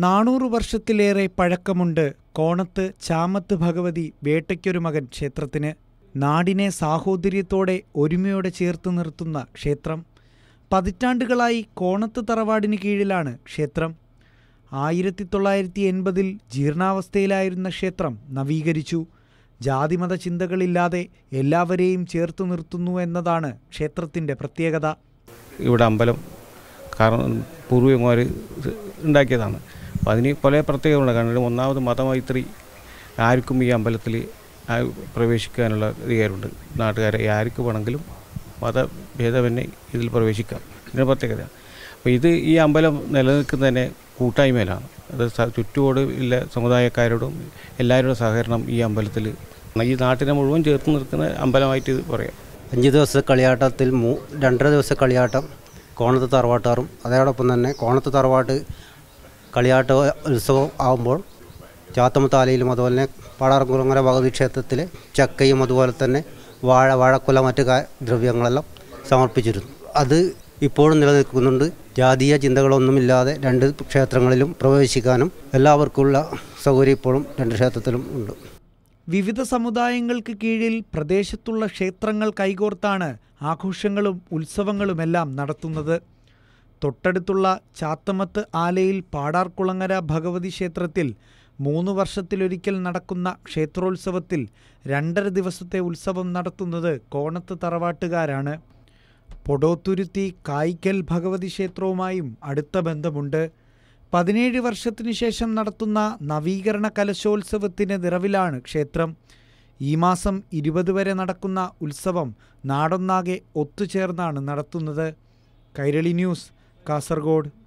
നാനൂറ് വർഷത്തിലേറെ പഴക്കമുണ്ട് കോണത്ത് ചാമത്ത് ഭഗവതി വേട്ടയ്ക്കൊരു മകൻ ക്ഷേത്രത്തിന് നാടിനെ സാഹോദര്യത്തോടെ ഒരുമയോടെ ചേർത്ത് നിർത്തുന്ന ക്ഷേത്രം പതിറ്റാണ്ടുകളായി കോണത്ത് തറവാടിന് കീഴിലാണ് ക്ഷേത്രം ആയിരത്തി തൊള്ളായിരത്തി എൺപതിൽ ജീർണാവസ്ഥയിലായിരുന്ന ക്ഷേത്രം നവീകരിച്ചു ജാതിമത ചിന്തകളില്ലാതെ എല്ലാവരെയും ചേർത്തു നിർത്തുന്നു എന്നതാണ് ക്ഷേത്രത്തിൻ്റെ പ്രത്യേകത ഇവിടെ അമ്പലം കാരണം പൂർവികന്മാർ ഉണ്ടാക്കിയതാണ് അപ്പോൾ അതിന് പല പ്രത്യേകതകളുണ്ട് കാരണം ഒന്നാമത് മതമൈത്രി ആർക്കും ഈ അമ്പലത്തിൽ പ്രവേശിക്കാനുള്ള അധികാരമുണ്ട് നാട്ടുകാരെ ആർക്ക് വേണമെങ്കിലും മതഭേദമന്യേ ഇതിൽ പ്രവേശിക്കാം ഇതിന് പ്രത്യേകത അപ്പോൾ ഇത് ഈ അമ്പലം നിലനിൽക്കുന്നതന്നെ കൂട്ടായ്മയിലാണ് അത് സ- ചുറ്റോട് ഇല്ല സമുദായക്കാരോടും എല്ലാവരുടെ സഹകരണം ഈ അമ്പലത്തിൽ ഈ നാട്ടിനെ മുഴുവൻ ചേർത്ത് നിർത്തുന്ന അമ്പലമായിട്ട് ഇത് പറയാം അഞ്ച് ദിവസത്തെ കളിയാട്ടത്തിൽ മൂ രണ്ടര ദിവസത്തെ കളിയാട്ടം കോണത്ത് തറവാട്ടാറും അതോടൊപ്പം തന്നെ കോണത്ത് തറവാട്ട് കളിയാട്ട ഉത്സവം ആകുമ്പോൾ ചാത്തമത്താലയിലും അതുപോലെ തന്നെ പാടാർകുളങ്ങര ഭഗവതി ക്ഷേത്രത്തിൽ ചക്കയും അതുപോലെ തന്നെ വാഴ വാഴക്കുല മറ്റു കാ- ദ്രവ്യങ്ങളെല്ലാം സമർപ്പിച്ചിരുന്നു അത് ഇപ്പോഴും നിലനിൽക്കുന്നുണ്ട് ജാതീയ ചിന്തകളൊന്നുമില്ലാതെ രണ്ട് ക്ഷേത്രങ്ങളിലും പ്രവേശിക്കാനും എല്ലാവർക്കുമുള്ള സൗകര്യം ഇപ്പോഴും രണ്ട് ക്ഷേത്രത്തിലും ഉണ്ട് വിവിധ സമുദായങ്ങൾക്ക് കീഴിൽ പ്രദേശത്തുള്ള ക്ഷേത്രങ്ങൾ കൈകോർത്താണ് ആഘോഷങ്ങളും ഉത്സവങ്ങളുമെല്ലാം നടത്തുന്നത് തൊട്ടടുത്തുള്ള ചാത്തമത്ത് ആലയിൽ പാടാർകുളങ്ങര ഭഗവതി ക്ഷേത്രത്തിൽ മൂന്ന് വർഷത്തിലൊരിക്കൽ നടക്കുന്ന ക്ഷേത്രോത്സവത്തിൽ രണ്ടര ദിവസത്തെ ഉത്സവം നടത്തുന്നത് കോണത്ത് തറവാട്ടുകാരാണ് പൊടോത്തുരുത്തി കായ്ക്കൽ ഭഗവതി ക്ഷേത്രവുമായും അടുത്ത ബന്ധമുണ്ട് പതിനേഴ് വർഷത്തിനു ശേഷം നടത്തുന്ന നവീകരണ കലശോത്സവത്തിന് നിറവിലാണ് ക്ഷേത്രം ഈ മാസം ഇരുപത് വരെ നടക്കുന്ന ഉത്സവം നാടൊന്നാകെ ഒത്തുചേർന്നാണ് നടത്തുന്നത് കൈരളി ന്യൂസ് കാസർഗോഡ്